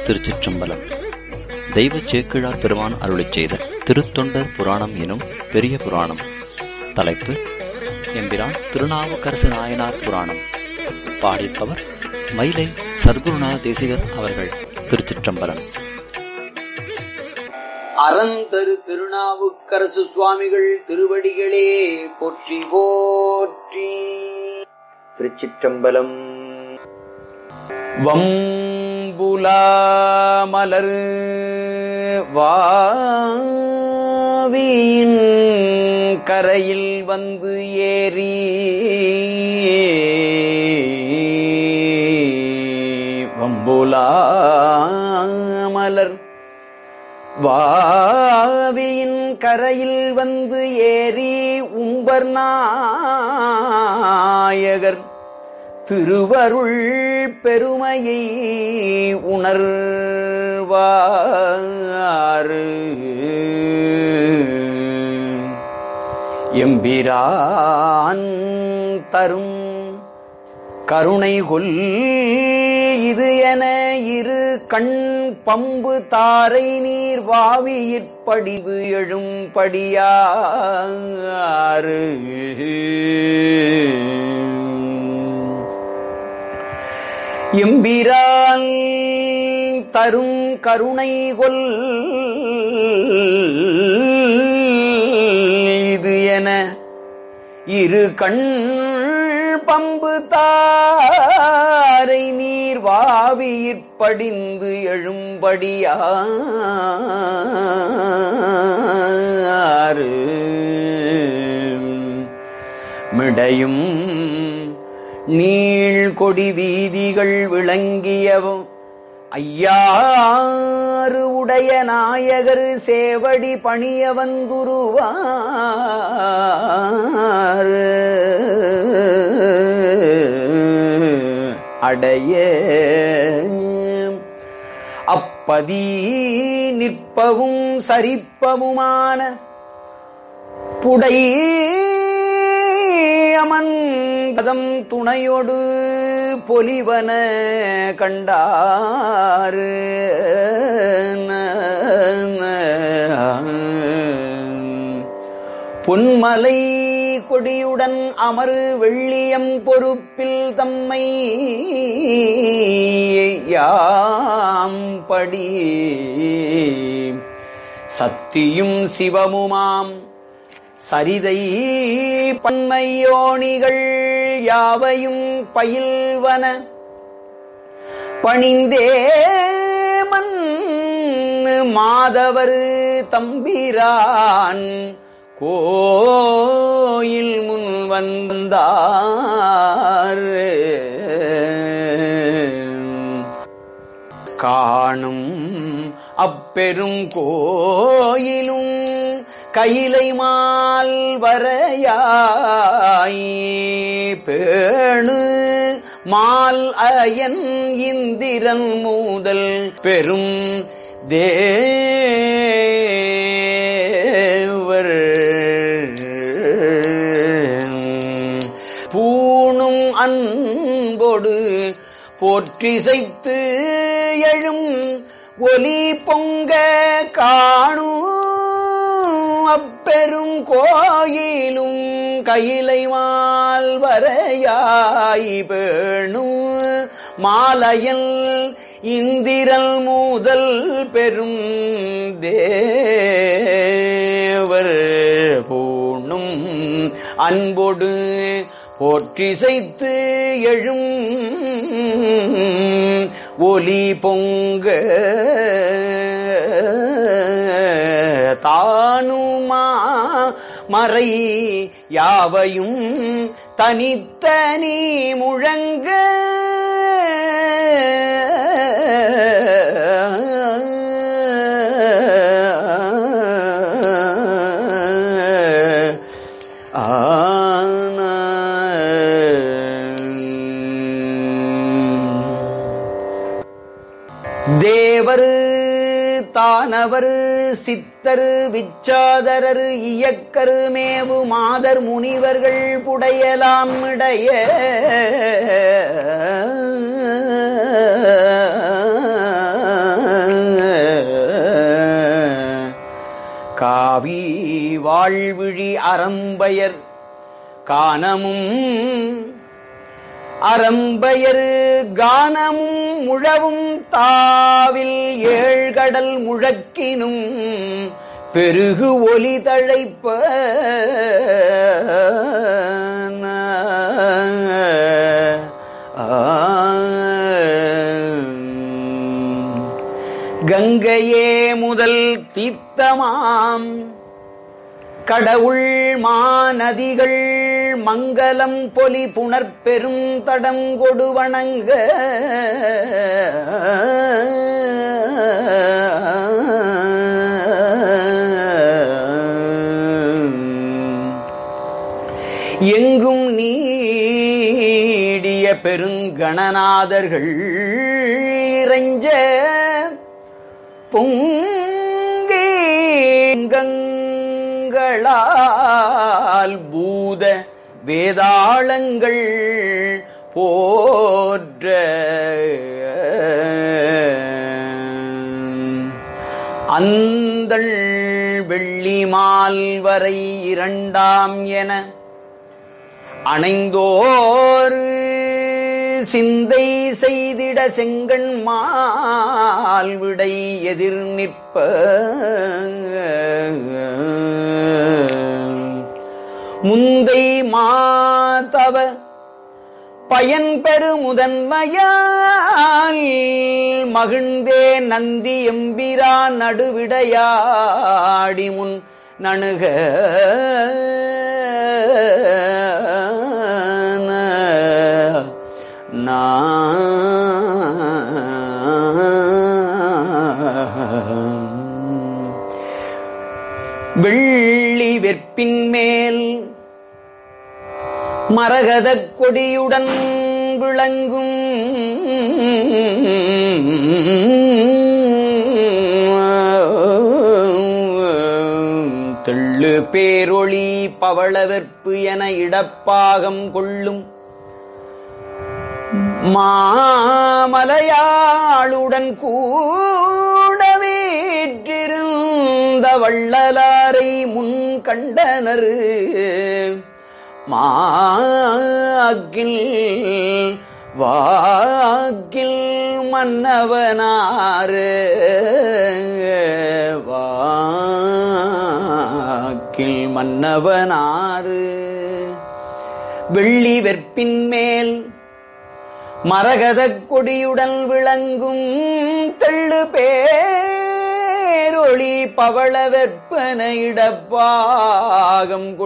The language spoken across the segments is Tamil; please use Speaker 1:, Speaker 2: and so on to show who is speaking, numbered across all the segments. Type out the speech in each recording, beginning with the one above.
Speaker 1: திருச்சிற்றம்பலம் தெய்வ சேக்கிழார் பெருமான் அருளிச் செய்த திருத்தொண்டர் புராணம் எனும் பெரிய புராணம் தலைப்பு எம்பிரான் திருநாவுக்கரசு நாயனார் புராணம் பாடிப்பவர் மயிலை சர்க்குருநாத தேசிகர் அவர்கள் திருச்சிற்றம்பலம்
Speaker 2: அறந்தரு திருநாவுக்கரசு சுவாமிகள் திருவடிகளே போற்றி போற்றி திருச்சிற்றம்பலம் வம்புலா மலர் வாவியின் கரையில் வந்து ஏறி வம்புலா மலர் வாவியின் கரையில் வந்து ஏறி உம்பர் நாயகர் திருவருள் பெருமையை உணர்வாறு எம்பிரான் தரும் கருணை கொல் இது என இரு கண் பம்பு தாரை நீர் வாவியிற்படிவு எழும்படியாறு எம்பிரான் தரும் கருணை கொல் இது என இரு கண் பம்பு தாரை நீர் வாவியிற்படிந்து எழும்படியாறு மிடையும் நீள் கொடி வீதிகள் விளங்கியவும் ஐயாறு உடைய நாயகர் சேவடி பணிய வந்துருவார் அடைய அப்பதி நிற்பவும் சரிப்பவுமான புடை அமந்ததம் துணையொடு பொலிவன கண்டாறு பொன்மலை கொடியுடன் அமரு வெள்ளியம் பொறுப்பில் தம்மை யாம்படி சத்தியும் சிவமுமாம் சரிதை பன்மையோணிகள் யாவையும் பயில்வன பணிந்தே மன் மாதவர் தம்பிரான் கோயில் முன் வந்தார் காணும் அப்பெரும் கோயிலும் கையிலை மால் வரையாய் பேணு மால் அயன் இந்திரன் மூதல் பெரும் தேவர் பூணும் அன்பொடு போற்றிசைத்து எழும் ஒலி பொங்க காணும் அப்பெரும் கோயிலும் கையிலை மால் வரையாய் பேணும் மாலையல் இந்திரல் மூதல் பெரும் தேவர் பூணும் அன்பொடு போற்றிசைத்து எழும் ஒலி பொங்க தானுமா மறை யாவையும் தனித்தனி முழங்க தேவர் தானவர் சித்தர் விச்சாதரர் இயக்கர் மேவு மாதர் முனிவர்கள் புடையலாம் இடைய ஆழ்விழி அறம்பயர் கானமும் அறம்பயர் கானமும் முழவும் தாவில் ஏழ்கடல் முழக்கினும் பெருகு ஒலி தழைப்ப கங்கையே முதல் தீர்த்தமாம் கடவுள் மாநதிகள் மங்களம் பொலி புணர்பெரும் தடம் கொடு வணங்க எங்கும் நீடிய பெருங்கணநாதர்கள் இறைஞ்ச பொங்களால் பூத வேதாளங்கள் போற்ற அந்தள் வெள்ளிமால் வரை இரண்டாம் என அணைந்தோர் சிந்தை செய்திட செங்கண் மால் விடை எதிர் நிற்ப முந்தை மாதவ பயன் பெரு முதன்மையால் மகிழ்ந்தே நந்தி எம்பிரா நடுவிடையாடி முன் நணுக வெள்ளி வெற்பின் மேல் மரகதக் கொடியுடன் விளங்கும் தெள்ளு பேரொளி பவளவெற்பு என இடப்பாகம் கொள்ளும் மாமலையாளுடன் கூட வீற்றிருந்த வள்ளலாரை முன் கண்டனர் மாக்கில் வாக்கில் மன்னவனாறு வாக்கில் மன்னவனாறு வெள்ளி வெற்பின் மேல் மரகதக் கொடியுடன் விளங்கும் தெள்ளு பேரொளி பவள வெற்பன இடப்பாகம்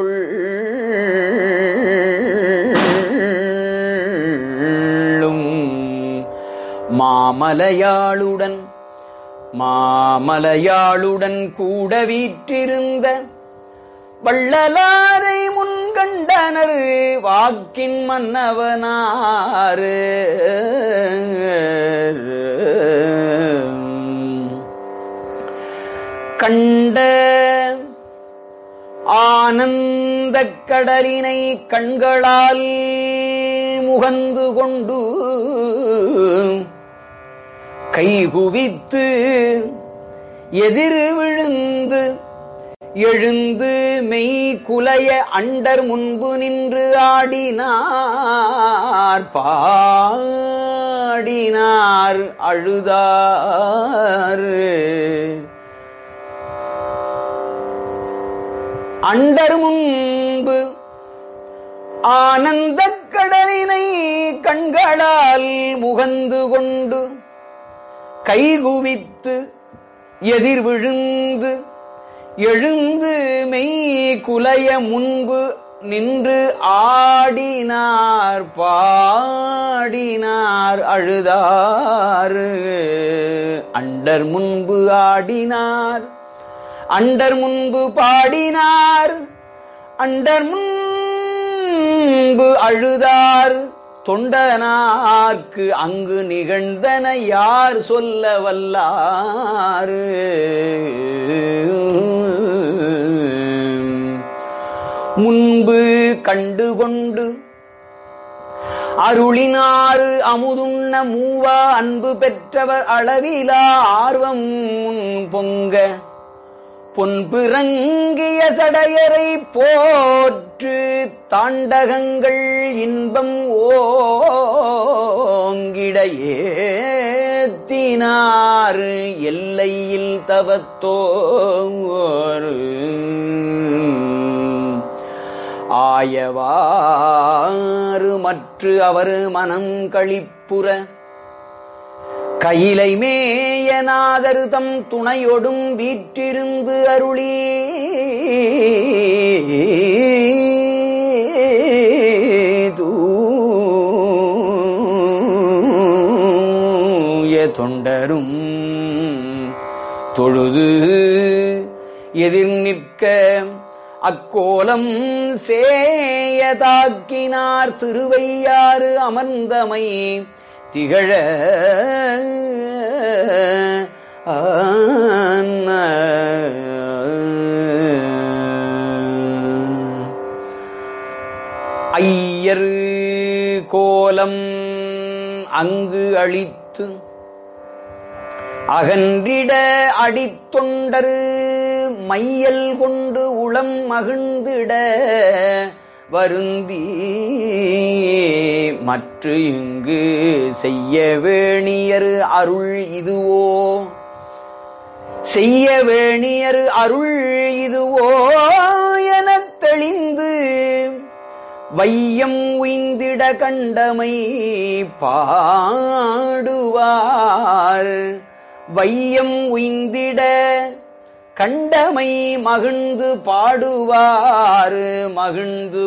Speaker 2: கொள்ளும் மாமலையாளுடன் மாமலையாளுடன் கூட வீற்றிருந்த வள்ளலாரை முன்கண்டனர் வாக்கின் மன்னவனாறு கண்ட ஆனந்தக் கடலினை கண்களால் முகந்து கொண்டு கைகுவித்து எதிர் விழுந்து எழுந்து மெய் குலைய அண்டர் முன்பு நின்று ஆடினார் பாடினார் அழுதார் அண்டர் முன்பு ஆனந்தக் கடலினை கண்களால் முகந்து கொண்டு கைகுவித்து எதிர் விழுந்து எழுந்து மெய் குலைய முன்பு நின்று ஆடினார் பாடினார் அழுதார் அண்டர் முன்பு ஆடினார் அண்டர் முன்பு பாடினார் அண்டர் முன்பு அழுதார் தொண்டனார்க்கு அங்கு நிகழ்ந்தன யார் சொல்ல வல்லாறு முன்பு கண்டுகொண்டு அருளினாறு அமுதுண்ண மூவா அன்பு பெற்றவர் அளவிலா ஆர்வம் முன் பொங்க பொன்பிறங்கிய சடையரை போற்று தாண்டகங்கள் இன்பம் ஓங்கிடையேத்தினாறு எல்லையில் தவத்தோரு ஆயவாறு மற்று அவர் மனம் களிப்புற கையிலை மேயநாதருதம் துணையொடும் வீற்றிருந்து அருளி தூய தொண்டரும் தொழுது எதிர் நிற்க அக்கோலம் சேயதாக்கினார் திருவையாறு அமர்ந்தமை திகழ ஐயர் கோலம் அங்கு அழித்து அகன்றிட அடித்தொண்டரு மையல் கொண்டு உளம் மகிழ்ந்திட வருந்தி மற்ற இங்கு செய்ய வேணியர் அருள் இதுவோ செய்ய வேணியர் அருள் இதுவோ எனத் தெளிந்து வையம் உய்ந்திட கண்டமை பாடுவார் வையம் உய்ந்திட கண்டமை மகிழ்ந்து பாடுவார் மகிழ்ந்து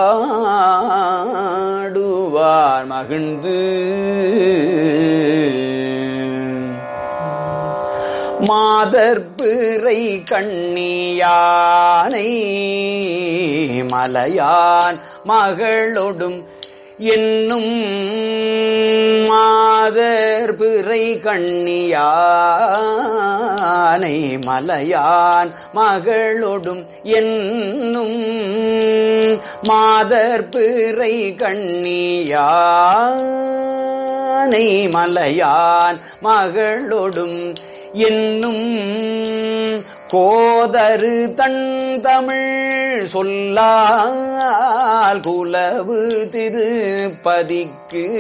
Speaker 2: பாடுவார் மகிழ்ந்து மாதர்பிறை கண்ணியானை மலையான் மகளொடும் என்னும் மாதர் பிறை கண்ணியானை மலையான் மகளொடும் என்னும் மாதர் பிறை கண்ணியானை மலையான் மகளொடும் என்னும் கோதரு தன் தமிழ் சொல்லால் குலவு திருப்பதிக்கு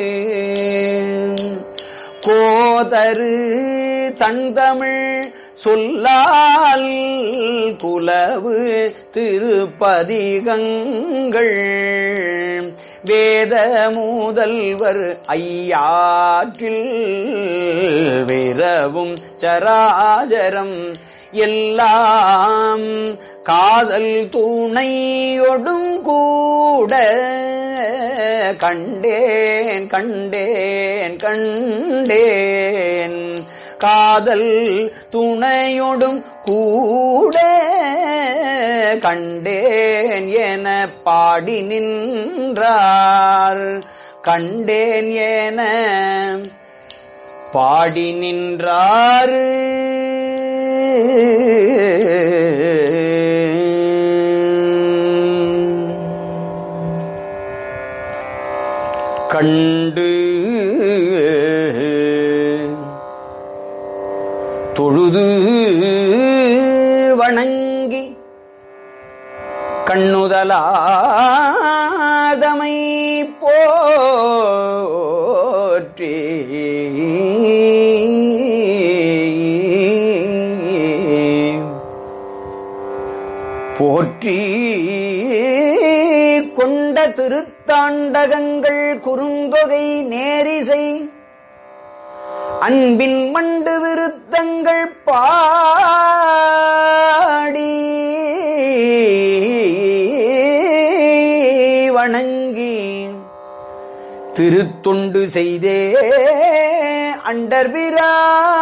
Speaker 2: கோதரு தன் தமிழ் சொல்லால் குலவு திருப்பதிகங்கள் வேத முதல்வர் ஐயாற்றில் விரவும் சராஜரம் எல்லாம் காதல் துணையொடும் கூட கண்டேன் கண்டேன் கண்டேன் காதல் துணையொடும் கூட கண்டேன் என பாடி நின்றார் கண்டேன் என பாடி நின்றாரு கண்டு தொழுது வணங்கி கண்ணுதலாதமை போற்றி போற்றி கொண்ட திருத்தாண்டகங்கள் குறுந்தொகை நேரிசை அன்பின் மண்டு விருத்தங்கள் பாடி வணங்கி திருத்தொண்டு செய்தே அண்டர்பிரா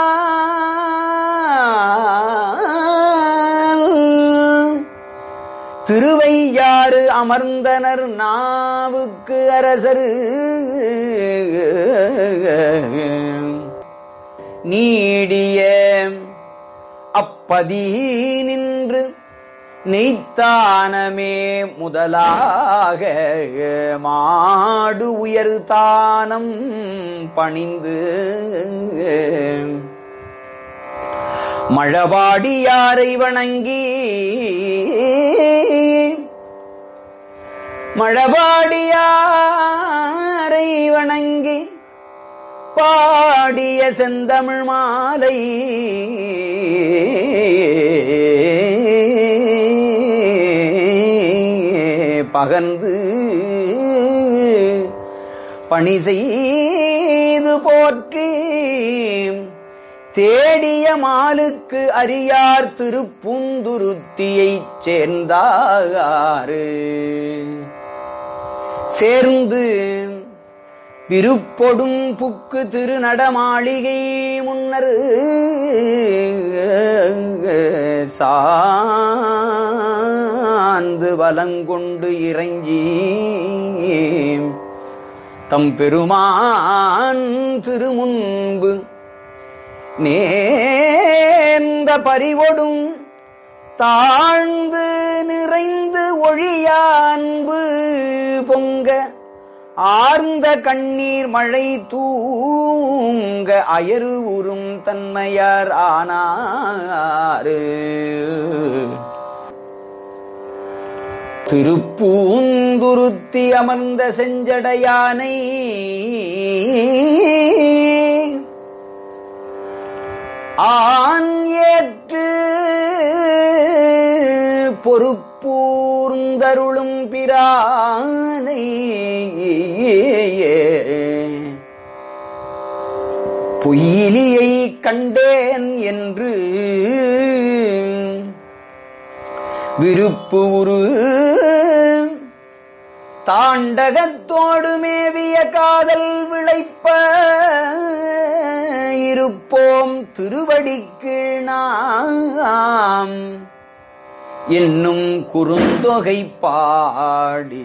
Speaker 2: திருவையாறு அமர்ந்தனர் நாவுக்கு அரசரு நீடிய அப்பதி நின்று நெய்த்தானமே முதலாக மாடு உயர் தானம் பணிந்து மழபாடியாரை வணங்கி மழபாடியாரை வணங்கி பாடிய செந்தமிழ் மாலை பகர்ந்து பணி செய்து போற்றி தேடிய மாலுக்கு அறியார் திருப்புந்துருத்தியைச் சேர்ந்தாரு சேர்ந்து விருப்பொடும் புக்கு திருநடமாளிகை முன்னர் சாந்து வலங்கொண்டு இறங்கி தம் பெருமான் திருமுன்பு நேர்ந்த பறிவொடும் தாழ்ந்து நிறைந்து ஒழியான்பு பொங்க ஆர்ந்த கண்ணீர் மழை தூங்க அயரு உறும் தன்மையார் ஆனாரு திருப்பூந்துருத்தி அமர்ந்த செஞ்சடையானை ஆண் ஏற்று பொறுப்பூர்ந்தருளும் பிரானை பொய்யிலியை கண்டேன் என்று விருப்பு உரு தாண்டகத்தோடு மேவிய காதல் விளைப்ப இருப்போம் திருவடிக்கு நாம் என்னும் குறுந்தொகை பாடி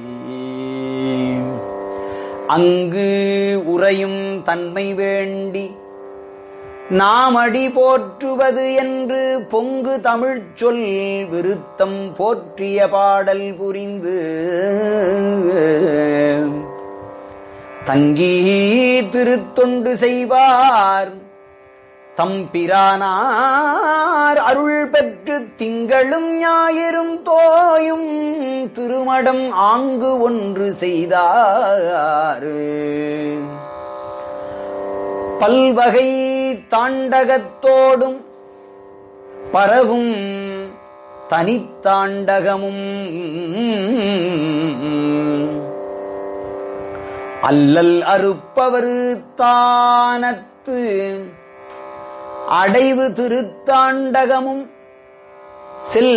Speaker 2: அங்கு உறையும் தன்மை வேண்டி நாம் அடி போற்றுவது என்று பொங்கு தமிழ்ச் சொல் விருத்தம் போற்றிய பாடல் புரிந்து தங்கி திருத்தொண்டு செய்வார் தம்பிரானார் அருள் பெற்று திங்களும் ஞாயிறும் தோயும் திருமடம் ஆங்கு ஒன்று செய்தாரு பல்வகை தாண்டகத்தோடும் பரவும் தனித்தாண்டகமும் அல்லல் அறுப்பவர் தானத்து அடைவு திருத்தாண்டகமும் செல்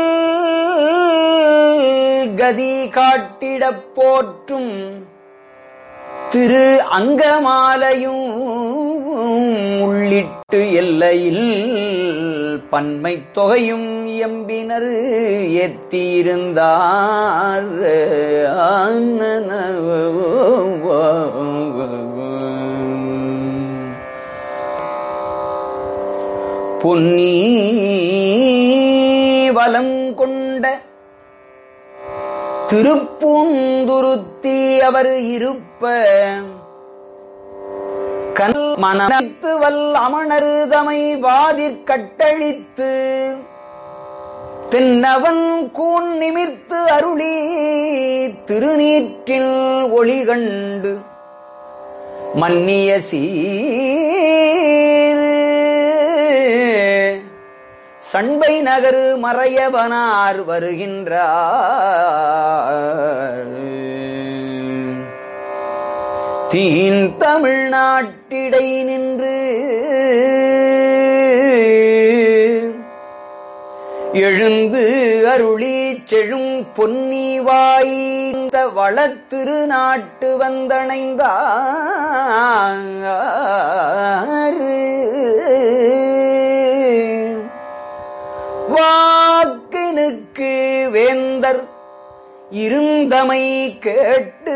Speaker 2: கதி காட்டிடப் போற்றும் திரு அங்கமாலையும் உள்ளிட்டு எல்லையில் பன்மை தொகையும் எம்பினர் ஏத்தியிருந்தார் பொன்னி வலம் கொண்ட திருப்பூந்துருத்தி அவர் இருப்ப கண் மனத்து வல் அமணருதமை வாதிற் கட்டழித்து தென்னவன் கூன் நிமிர்த்து அருளி திருநீற்றில் ஒளி கண்டு மன்னிய சீர் சண்பை நகரு மறையவனார் வருகின்றார் தீன் தமிழ்நாட்டிடை நின்று எழுந்து அருளி செழும் பொன்னி வாய்ந்த வளத்திரு நாட்டு வந்தணைந்தார் வாக்கினுக்கு வேந்தர் இருந்தமை கேட்டு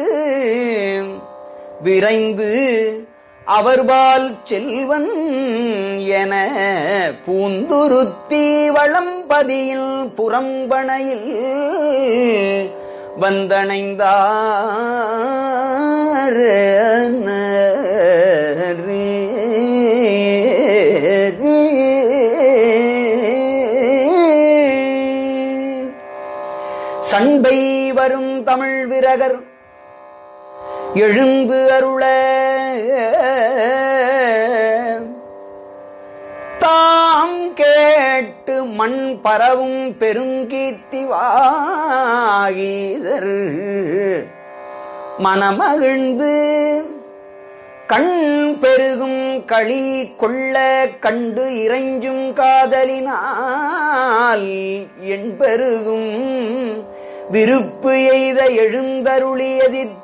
Speaker 2: விரைந்து அவர்பால் செல்வன் என பூந்துருத்தி வளம்பதியில் புறம்பணையில் வந்தணைந்தார் சண்பை வரும் தமிழ் விரகர் எழுந்து அருள தாம் கேட்டு மண் பரவும் பெருங்கீர்த்தி வாகீதர் மனமகிழ்ந்து கண் பெருகும் களி கொள்ள கண்டு இறைஞ்சும் காதலினால் என் பெருகும் விருப்பு எய்த எழுந்தருளியதிற்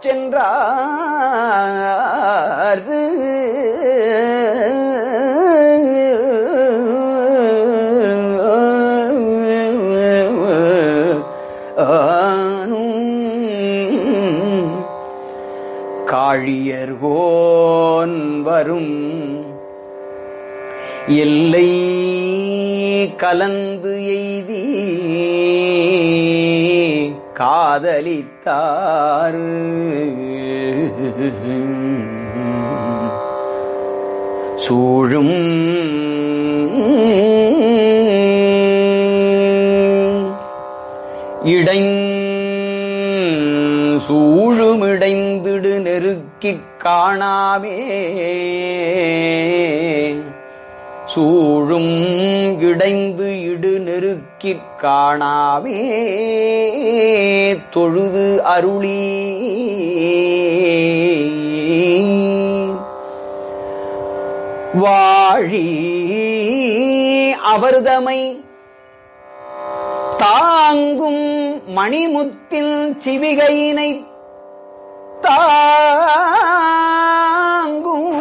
Speaker 2: சென்றார் காழியர்கோன் வரும் எல்லை கலந்து எய்தி காதலித்தார் சூழும் இடை சூழுமிடைந்திடு நெருக்கிக் காணாமே சூழும் இடைந்து இடு நெருக்கிற் காணாமே தொழுது அருளி வாழி அவர்தமை தாங்கும் மணிமுத்தில் சிவிகையினை தாங்கும்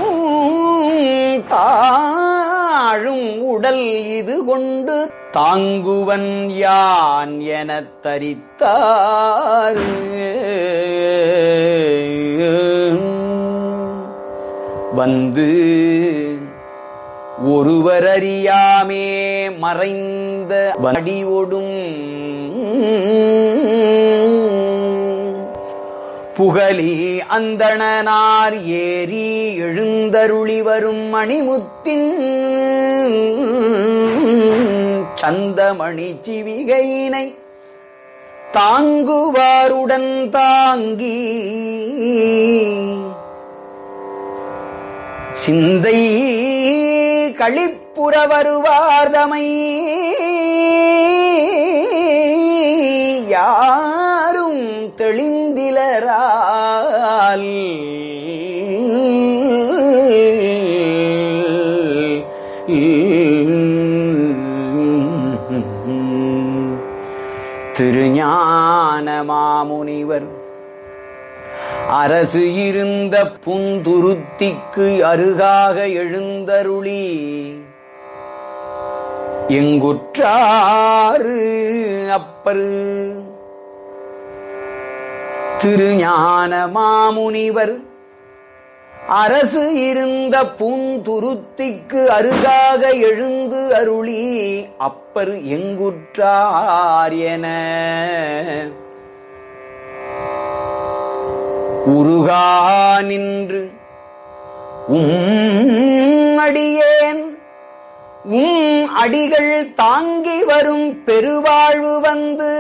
Speaker 2: தாழும் உடல் இது கொண்டு தாங்குவன் யான் எனத் தரித்தார் வந்து ஒருவரறியாமே மறைந்த வடிவொடும் புகழி அந்தணனார் ஏறி எழுந்தருளி வரும் மணிமுத்தின் சந்தமணி சிவிகையினை தாங்குவாருடன் தாங்கி சிந்தை களிப்புற வருவார்தமை யாரும் தெளிந்திலரால் திருஞான மாமுனிவர் அரசு இருந்த புந்துருத்திக்கு அருகாக எழுந்தருளி எங்குற்றாறு அப்பரு திருஞான மாமுனிவர் அரசு இருந்த பூந்துருத்திக்கு அருகாக எழுந்து அருளி அப்பர் எங்குற்றார் என உருகா நின்று உம் அடியேன் உம் அடிகள் தாங்கி வரும் பெருவாழ்வு வந்து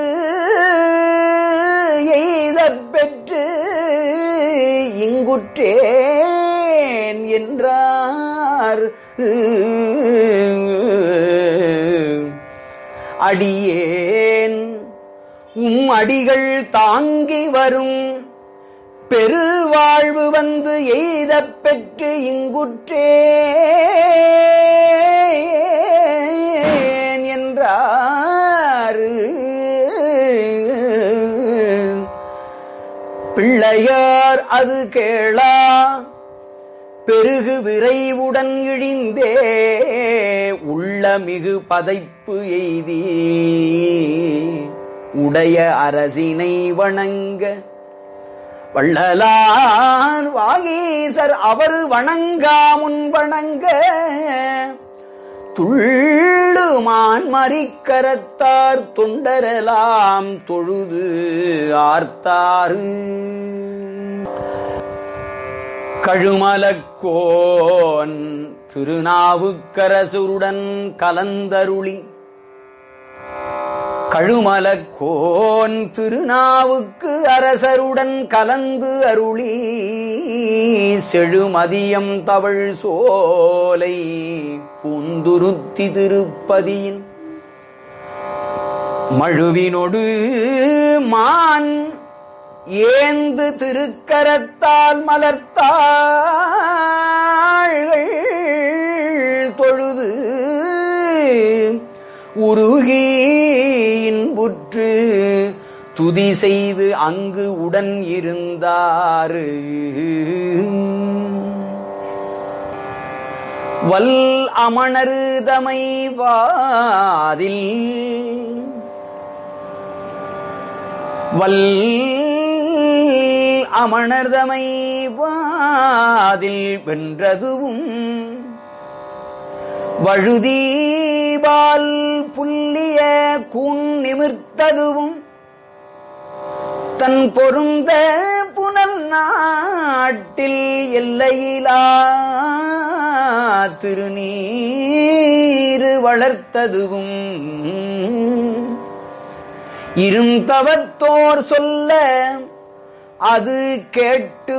Speaker 2: எய்தப் பெற்று இங்குற்றேன் என்றார் அடியேன் உம் அடிகள் தாங்கி வரும் பெருவாழ்வு வந்து எய்தப் பெற்று இங்குற்றேன் என்றார் பிள்ளையார் அது கேளா பெருகு விரைவுடன் இழிந்தே உள்ள மிகு பதைப்பு எய்தி உடைய அரசினை வணங்க வள்ளலார் வாகீசர் அவர் வணங்கா முன் வணங்க துள்ளுமான் மறிக்கரத்தார் தொண்டரெல்லாம் தொழுது ஆர்த்தாறு கழுமலக்கோன் திருநாவுக்கரசுருடன் கலந்தருளி கழுமலக்கோன் திருநாவுக்கு அரசருடன் கலந்து அருளி செழுமதியம் தவழ் சோலை பூந்துருத்தி திருப்பதியின் மழுவினொடு மான் ஏந்து திருக்கரத்தால் மலர்த்தாள்கள் தொழுது உருகி இன்புற்று துதி செய்து அங்கு உடன் இருந்தாரு வல் அமணருதமை வாதில் வல் அமணர்தமை வாதில் வென்றதுவும் வழுதீபால் புல்லிய கூன் நிமிர்த்ததுவும் தன் பொருந்த புனல் நாட்டில் எல்லையிலா திருநீரு வளர்த்ததுவும் இருந்தவத்தோர் சொல்ல அது கேட்டு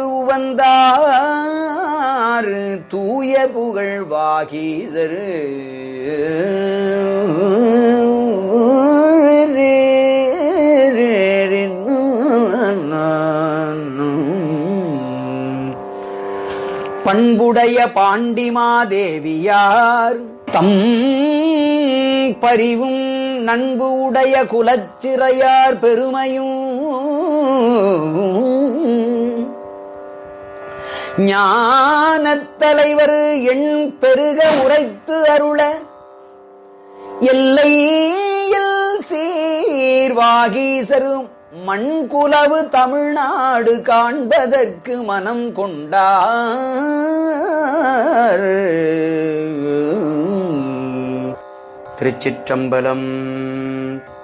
Speaker 2: வந்தார் தூய புகழ் வாகீசரு பண்புடைய பாண்டிமாதேவியார் தம் பரிவும் நண்பு உடைய குலச்சிறையார் பெருமையும் ஞானத் தலைவர் எண் பெருக உரைத்து அருள எல்லையில் சீர்வாகீசரும் மண்குலவு தமிழ்நாடு காண்பதற்கு மனம் கொண்டார் திருச்சிற்றம்பலம்